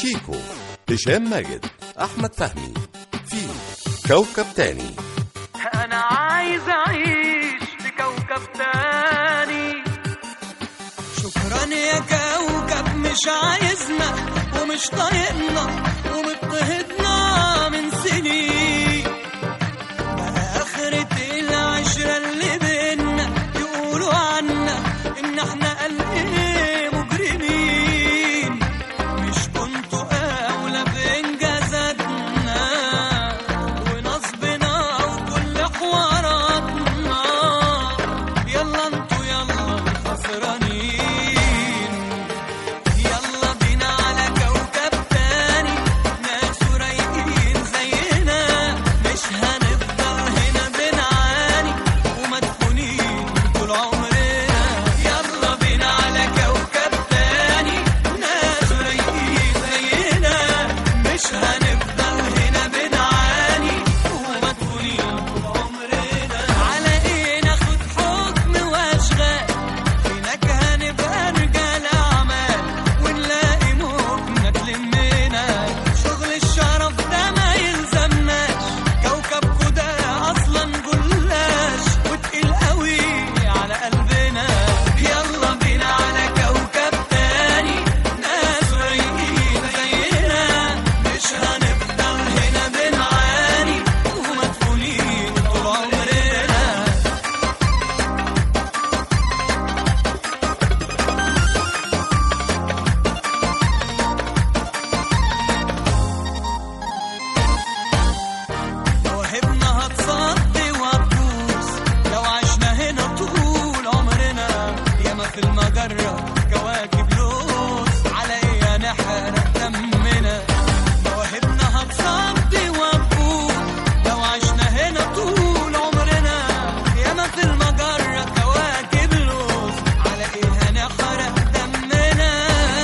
شيكو هشام ماجد أحمد فهمي في كوكب تاني انا عايز اعيش في كوكب تاني شكرا يا كوكب مش عايزنا ومش طايقنا ومضطهدنا من سنين بقى آخرة العشرة اللي بينا يقولوا عنا إن إحنا قال إيه مجرمين مش كنتوا أولى بإنجازاتنا ونصبنا وكل حواراتنا يلا انتوا يلا الخسرانين يلا بينا على كوكب تاني ناس رايقين زينا مش هنفضل هنا بنعاني ومدفونين طول عمرنا يلا بينا على كوكب تاني ناس رايقين زينا مش هنفضل هنا بنعاني ومدفونين طول عمرنا على ايه ناخد حكم واشغال هناك هنبقى رجال اعمال ونلاقي مهمة تلمنا شغل الشرف ده ما يلزمناش كوكبكو ده اصلا جلاش وتقيل قوي على قلبنا يلا بينا على كوكب تاني ناس رايقين زينا مش هنفضل هنا بنعاني ومدفونين طول عمرنا مواهبنا هتصدي وهتبوظ لو عشنا هنا طول عمرنا ياما في المجرة كواكب لوز على ايه هنحرق دمنا مواهبنا هتصدي وهتبوظ لو عشنا هنا طول عمرنا ياما في المجرة كواكب لوز على ايه هنحرق دمنا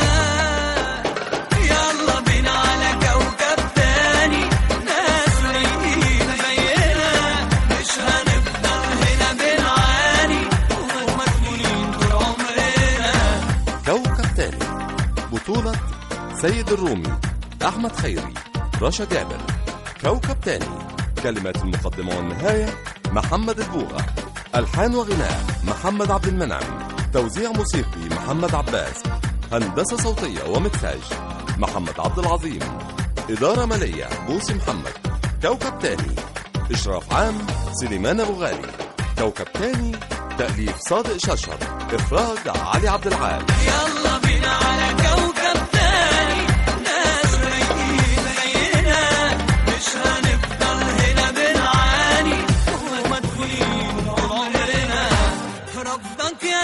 يلا بينا على كوكب تاني ناس رايقين زينا مش هنفضل هنا بنعاني ومدفونين طول عمرنا كوكب تاني بطولة سيد الرومي أحمد خيري رشا جابر كوكب تاني كلمات المقدمة والنهاية محمد البوغة ألحان وغناء محمد عبد المنعم توزيع موسيقي محمد عباس هندسة صوتية ومكساج محمد عبد العظيم إدارة مالية بوسي محمد كوكب تاني إشراف عام سليمان أبو غالي كوكب تاني تأليف صادق شرشر إخراج علي عبد العال يلا بينا على كوكب تاني ناس رايقين زينا مش هنفضل هنا بنعاني ومدفونين طول عمرنا رفضك يا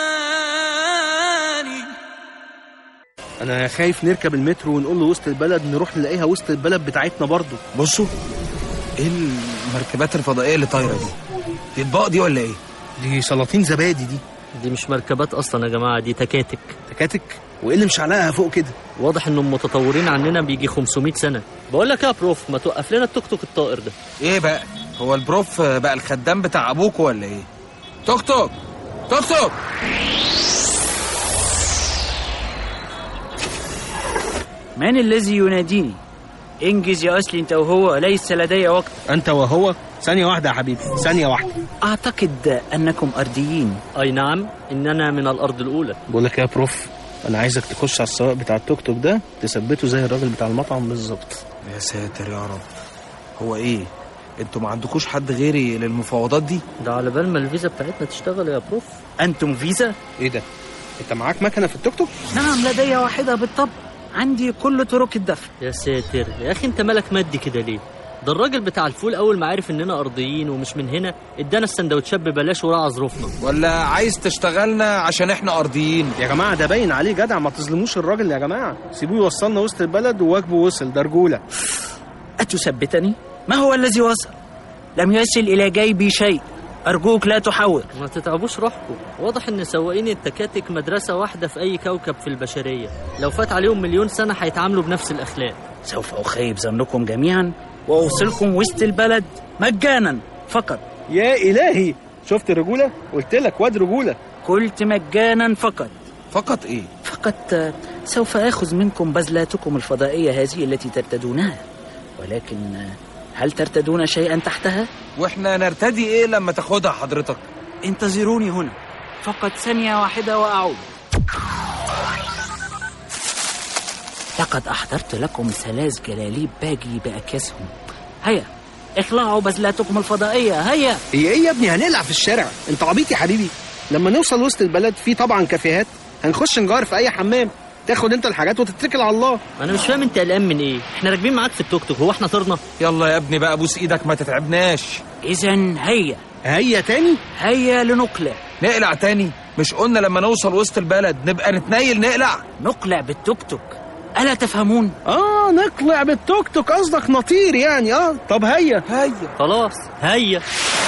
زماني انا خايف نركب المترو ونقول له وسط البلد نروح نلاقيها وسط البلد بتاعتنا برضو بصوا ايه المركبات الفضائيه اللي طايره دي دي اطباق دي ولا ايه دي سلاطين زبادي دي دي مش مركبات اصلا يا جماعه دي تكاتك تكاتك وايه اللي مشعلقها فوق كده واضح انهم متطورين عننا بيجي 500 سنه بقول لك يا بروف ما توقف لنا التوك توك الطائر ده ايه بقى هو البروف بقى الخدام بتاع ابوكوا ولا ايه توك توك توك توك من الذي يناديني؟ انجز يا أصلي أنت وهو ليس لدي وقت انت وهو ثانيه واحده يا حبيبي ثانيه واحده أعتقد أنكم أرضيين اي نعم اننا من الارض الاولى بقول لك يا بروف انا عايزك تخش على السواق بتاع التوك توك ده تثبته زي الراجل بتاع المطعم بالظبط يا ساتر يا رب هو ايه انتوا ما عندكوش حد غيري للمفاوضات دي ده على بال ما الفيزا بتاعتنا تشتغل يا بروف أنتم فيزا؟ ايه ده انت معاك مكنه في التوك توك نعم لدي واحدة بالطبع عندي كل طرق الدفع يا ساتر يا اخي انت مالك مادي كده ليه ده الراجل بتاع الفول اول ما عرف اننا ارضيين ومش من هنا ادانا السندوتشات ببلاش وراعى ظروفنا ولا عايز تشتغلنا عشان احنا ارضيين يا جماعه ده باين عليه جدع ما تظلموش الراجل يا جماعه سيبوه يوصلنا وسط البلد وواجبه وصل ده رجوله أتثبتني؟ ما هو الذي وصل؟ لم يصل إلى جيبي شيء أرجوك لا تحاول ما تتعبوش روحكم واضح ان سواقين التكاتك مدرسة واحدة في اي كوكب في البشرية لو فات عليهم مليون سنة هيتعاملوا بنفس الاخلاق سوف أخيب ظنكم جميعا وأوصلكم وسط البلد مجانا فقط يا الهي شفت الرجوله قلت لك واد رجوله قلت مجانا فقط فقط ايه فقط آه، سوف آخذ منكم بذلاتكم الفضائية هذه التي ترتدونها ولكن آه، هل ترتدون شيئا تحتها؟ واحنا نرتدي ايه لما تاخدها حضرتك انتظروني هنا فقط ثانية واحدة وأعود لقد أحضرت لكم ثلاث جلاليب باجي بأكياسهم هيا اخلعوا بذلاتكم الفضائية هيا هي ايه يا ابني هنقلع في الشارع انت عبيط يا حبيبي لما نوصل وسط البلد في طبعا كافيهات هنخش نجار في اي حمام تاخد انت الحاجات وتتكل على الله انا مش فاهم انت قلقان من ايه احنا راكبين معاك في التوك توك هو احنا طرنا يلا يا ابني بقى بوس ايدك ما تتعبناش إذا هيا هيا تاني هيا لنقلع نقلع تاني مش قلنا لما نوصل وسط البلد نبقى نتنيل نقلع نقلع بالتوك توك ألا تفهمون؟ اه نقلع بالتوك توك قصدك نطير يعني اه طب هيا هيا خلاص هيا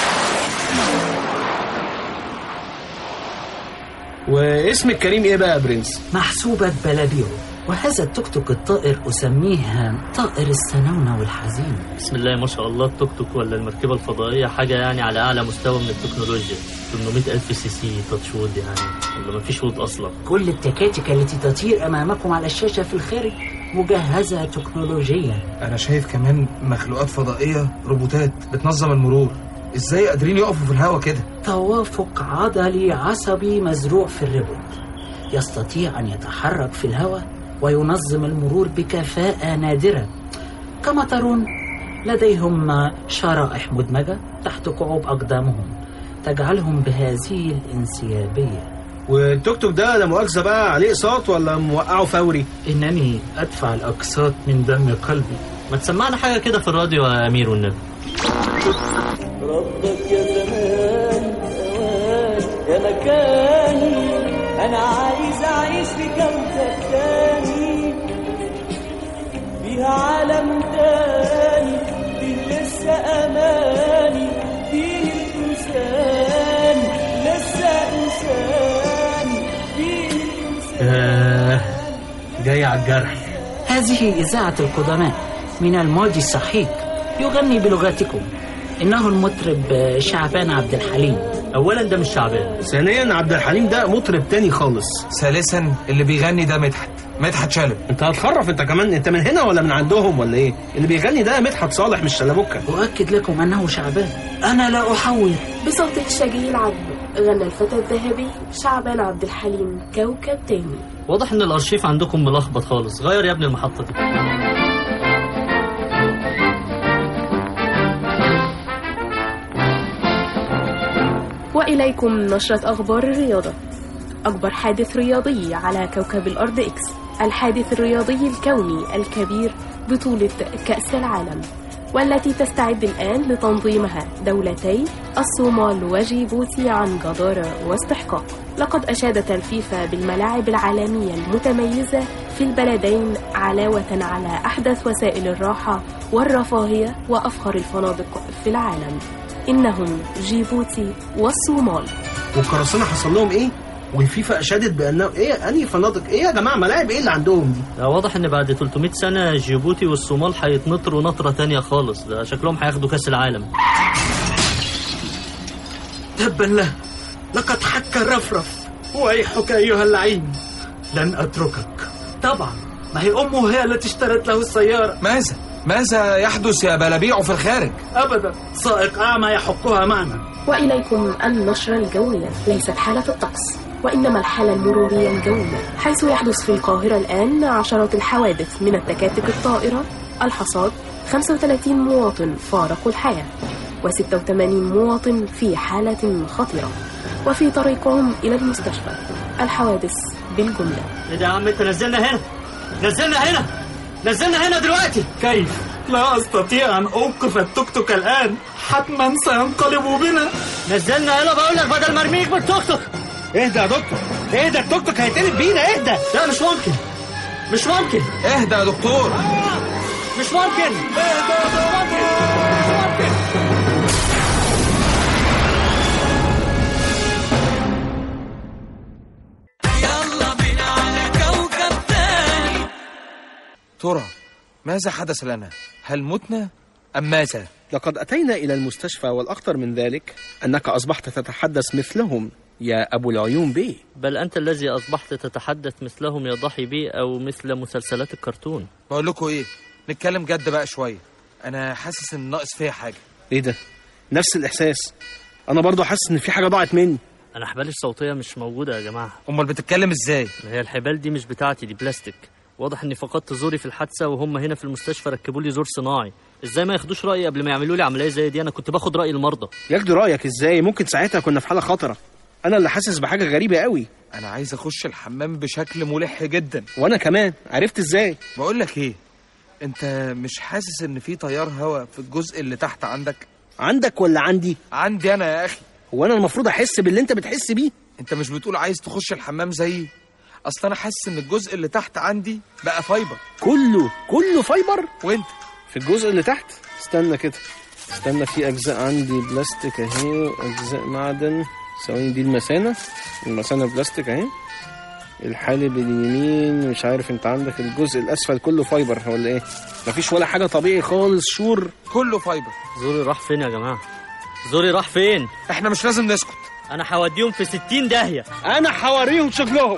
واسم الكريم ايه بقى يا برنس محسوبة بلابيو وهذا التوك توك الطائر أسميه طائر السنونة والحزين بسم الله ما شاء الله التوك توك ولا المركبة الفضائية حاجة يعني على أعلى مستوى من التكنولوجيا 800 ألف سي سي تاتش وود يعني ولا مفيش وود أصلا كل التكاتك التي تطير أمامكم على الشاشة في الخارج مجهزة تكنولوجيا انا شايف كمان مخلوقات فضائيه روبوتات بتنظم المرور ازاي قادرين يقفوا في الهوا كده توافق عضلي عصبي مزروع في الربط يستطيع أن يتحرك في الهواء وينظم المرور بكفاءة نادرة كما ترون لديهم شرائح مدمجة تحت كعوب أقدامهم تجعلهم بهذه الانسيابية والتوك توك ده لا مؤاخذه بقى عليه اقساط ولا موقعه فوري إنني أدفع الأقساط من دم قلبي ما تسمعنا حاجة كده في الراديو يا أمير والنبي ربك يا زمان أوان يا مكاني أنا عايز أعيش في كوكب تاني فيها عالم تاني فيه لسه أماني فيه الإنسان لسه إنسان فيه الإنسان آه جاي على الجرح هذه إذاعة القدماء من الماضي السحيق يغني بلغتكم إنه المطرب شعبان عبد الحليم أولا ده مش شعبان ثانيا عبد الحليم ده مطرب تاني خالص ثالثا اللي بيغني ده مدحت مدحت شلبي انت هتخرف انت كمان انت من هنا ولا من عندهم ولا ايه اللي بيغني ده مدحت صالح مش شلبوكه أؤكد لكم أنه شعبان أنا لا أحور بصوت الشجي العذب غنى الفتى الذهبي شعبان عبد الحليم كوكب تاني واضح إن الأرشيف عندكم ملخبط خالص غير يا ابني المحطة دي وإليكم نشرة أخبار الرياضة أكبر حادث رياضي على كوكب الأرض إكس الحادث الرياضي الكوني الكبير بطولة كأس العالم والتي تستعد الآن لتنظيمها دولتي الصومال وجيبوتي عن جدارة واستحقاق لقد أشادت الفيفا بالملاعب العالمية المتميزة في البلدين علاوة على أحدث وسائل الراحة والرفاهية وأفخر الفنادق في العالم إنهم جيبوتي والصومال والقراصنه حصل لهم ايه والفيفا اشادت بانه ايه انهي فنادق ايه يا جماعه ملاعب ايه اللي عندهم دي ده واضح إن بعد 300 سنة جيبوتي والصومال هيتنطروا نطرة تانية خالص ده شكلهم هياخدوا كأس العالم تبا له لقد حك رفرف ويحك أيها اللعين لن أتركك طبعا ما هي أمه هي التي اشترت له السيارة ماذا ماذا يحدث يا بلابيع في الخارج أبدا سائق أعمى يحكها معنا وإليكم النشرة الجوية ليست حالة الطقس وإنما الحالة المرورية الجوية حيث يحدث في القاهرة الآن عشرات الحوادث من التكاتك الطائرة الحصاد 35 مواطن فارقوا الحياة و86 مواطن في حالة خطرة وفي طريقهم إلى المستشفى الحوادث بالجملة إيه ده يا عم أنت نزلنا هنا نزلنا هنا نزلنا هنا دلوقتي كيف؟ لا أستطيع أن أوقف التوك توك الآن حتما سينقلب بنا نزلنا هنا بقول لك بدل ما ارميك بالتوك توك اهدى يا دكتور اهدى التوك توك هيتقلب بينا اهدى لا مش ممكن مش ممكن اهدى يا دكتور مش ممكن يلا بينا على كوكب تاني ترى ماذا حدث لنا هل متنا ام ماذا لقد أتينا إلى المستشفى والأخطر من ذلك أنك أصبحت تتحدث مثلهم يا ابو العيون بيه بل أنت الذي أصبحت تتحدث مثلهم يا ضحي بي أو مثل مسلسلات الكرتون بقول لكم ايه نتكلم جد بقى شويه انا حاسس ان ناقص فيا حاجه ايه ده نفس الاحساس انا برضو حاسس ان في حاجه ضاعت مني أنا حبالي الصوتية مش موجودة يا جماعة امال بتتكلم ازاي ما هي الحبال دي مش بتاعتي دي بلاستيك واضح اني فقدت زوري في الحادثه وهم هنا في المستشفى ركبوا لي زور صناعي ازاي ما ياخدوش رايي قبل ما يعملوا لي عمليه زي دي انا كنت باخد راي المرضى ياخدوا رايك ازاي ممكن ساعتها كنا في حاله خطره انا اللي حاسس بحاجه غريبه قوي انا عايز اخش الحمام بشكل ملح جدا وانا كمان عرفت ازاي بقول لك ايه انت مش حاسس ان في تيار هواء في الجزء اللي تحت عندك عندك ولا عندي عندي انا يا اخي هو انا المفروض احس باللي انت بتحس بيه انت مش بتقول عايز تخش الحمام زيي اصل انا حاسس ان الجزء اللي تحت عندي بقى فايبر كله كله فايبر وانت في الجزء اللي تحت استنى كده استنى في اجزاء عندي بلاستيك اهي واجزاء معدن ثواني دي المثانه المثانه بلاستيك اهي الحالب اليمين مش عارف انت عندك الجزء الاسفل كله فايبر ولا ايه مفيش ولا حاجه طبيعي خالص شور كله فايبر زوري راح فين يا جماعه زوري راح فين احنا مش لازم نسكت انا هوديهم في ستين داهيه انا هوريهم شغلهم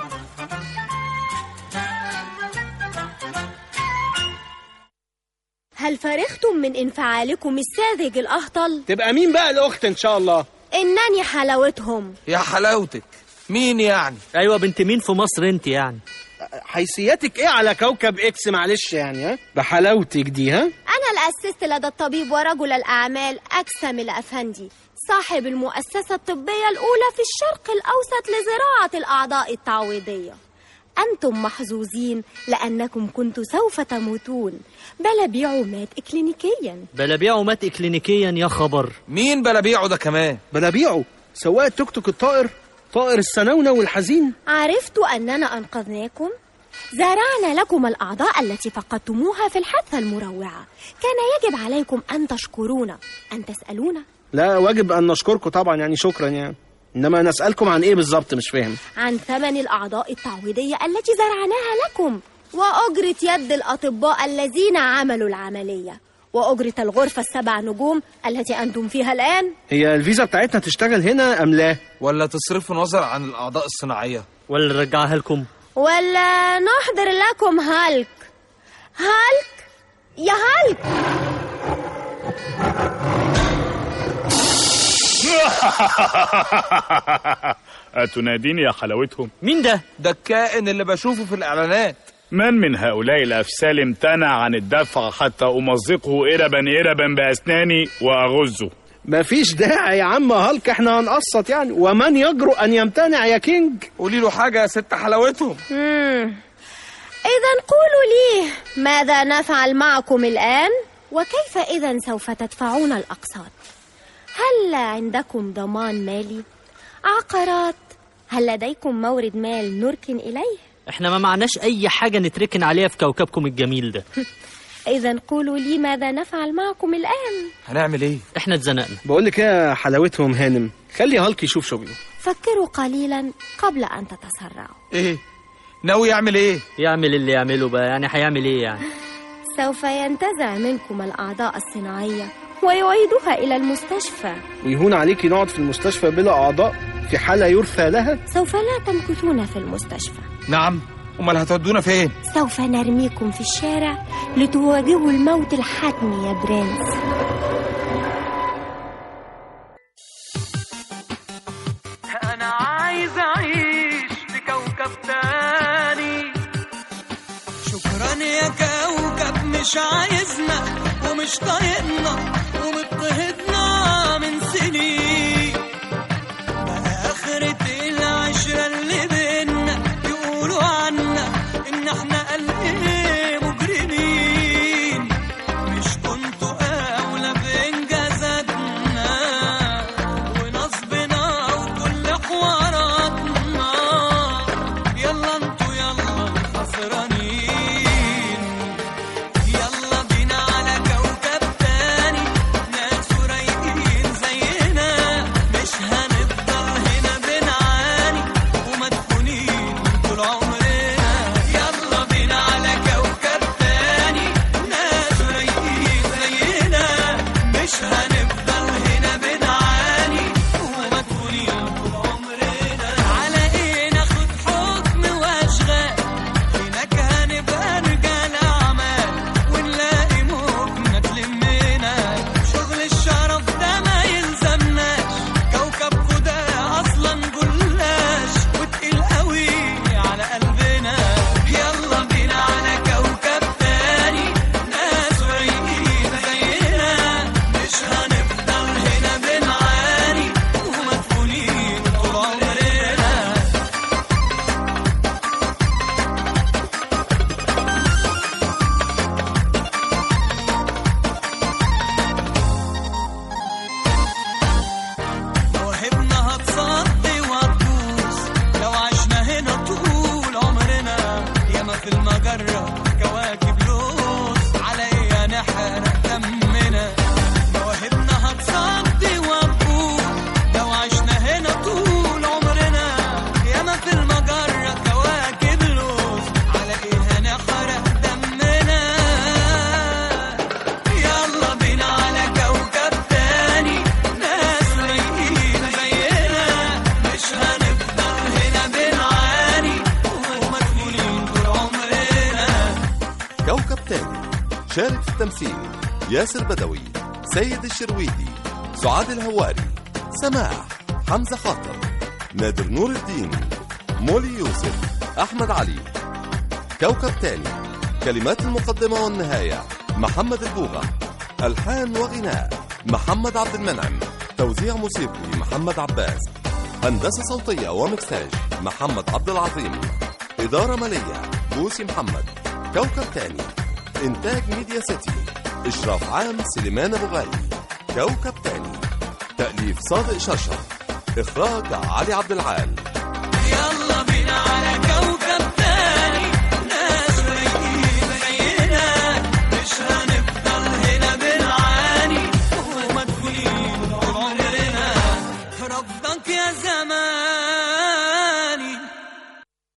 هل فرغتم من انفعالكم الساذج الأهطل؟ تبقى مين بقى الاخت ان شاء الله إنني حلاوتهم يا حلاوتك مين يعني ايوه بنت مين في مصر انت يعني حيثياتك ايه على كوكب اكس معلش يعني ها بحلاوتك دي ها أنا اللي أسست لدى الطبيب ورجل الأعمال أكسم الأفندي صاحب المؤسسة الطبية الأولى في الشرق الأوسط لزراعة الأعضاء التعويضية أنتم محظوظين لأنكم كنتم سوف تموتون بل بيعوا مات إكلينيكيا بلابيعه مات اكلينيكيا يا خبر مين بلابيعه ده كمان بلابيعه سواق التوك توك الطائر طائر السنونة والحزين عرفت أننا أنقذناكم زرعنا لكم الأعضاء التي فقدتموها في الحادثة المروعة كان يجب عليكم أن تشكرونا أن تسألونا لا واجب ان نشكركم طبعا يعني شكرا يعني انما نسالكم عن ايه بالظبط مش فاهم عن ثمن الأعضاء التعويضية التي زرعناها لكم وأجرة يد الأطباء الذين عملوا العملية وأجرة الغرفة السبع نجوم التي أنتم فيها الآن هي الفيزا بتاعتنا تشتغل هنا ام لا ولا تصرف نظر عن الاعضاء الصناعيه ولا نرجعها لكم ولا نحضر لكم هالك هالك يا هالك أتناديني يا حلاوتهم مين ده ده الكائن اللي بشوفه في الاعلانات من من هؤلاء الأفسال امتنع عن الدفع حتى أمزقه إربا إربا بأسناني وأغزه مفيش داعي يا عم هالك احنا هنقسط يعني ومن يجرؤ ان يمتنع يا كينج قولي له حاجه يا ست حلاوتهم إذا قولوا لي ماذا نفعل معكم الآن وكيف إذا سوف تدفعون الأقساط هل عندكم ضمان مالي عقارات هل لديكم مورد مال نركن إليه احنا ما معناش اي حاجه نتركن عليها في كوكبكم الجميل ده إذا قولوا لي ماذا نفعل معكم الآن هنعمل ايه احنا اتزنقنا بقول لك يا حلاوتهم هانم خلي هالك يشوف شغله فكروا قليلا قبل أن تتسرعوا ايه ناوي يعمل ايه يعمل اللي يعمله بقى يعني هيعمل ايه يعني سوف ينتزع منكم الأعضاء الصناعية ويعيدها إلى المستشفى ويهون عليكي نقعد في المستشفى بلا اعضاء في حاله يرثى لها سوف لا تمكثون في المستشفى نعم امال هتودونا فين سوف نرميكم في الشارع لتواجهوا الموت الحتمي يا برنس انا عايز اعيش في كوكب تاني شكرا يا كوكب مش عايزنا ومش طايقنا ومضطهدنا من سنين بقى آخرة العشرة اللي بينا يقولوا عنا إن إحنا قلبين مجرمين مش كنتوا أولى بإنجازاتنا ونصبنا وكل حواراتنا يلا انتوا يلا خسرانين يلا بينا على كوكب تاني ناس كوكب تاني شارك في التمثيل ياسر بدوي سيد الشرويدي سعاد الهواري سماح حمزة خاطر نادر نور الدين مولي يوسف أحمد علي كوكب تاني كلمات المقدمة والنهاية محمد البوغة ألحان وغناء محمد عبد المنعم توزيع موسيقي محمد عباس هندسة صوتية ومكساج محمد عبد العظيم إدارة مالية بوسي محمد كوكب تاني إنتاج ميديا سيتي إشراف عام سليمان أبو غالي كوكب تاني تأليف صادق شرشر إخراج علي عبد العال يلا بينا على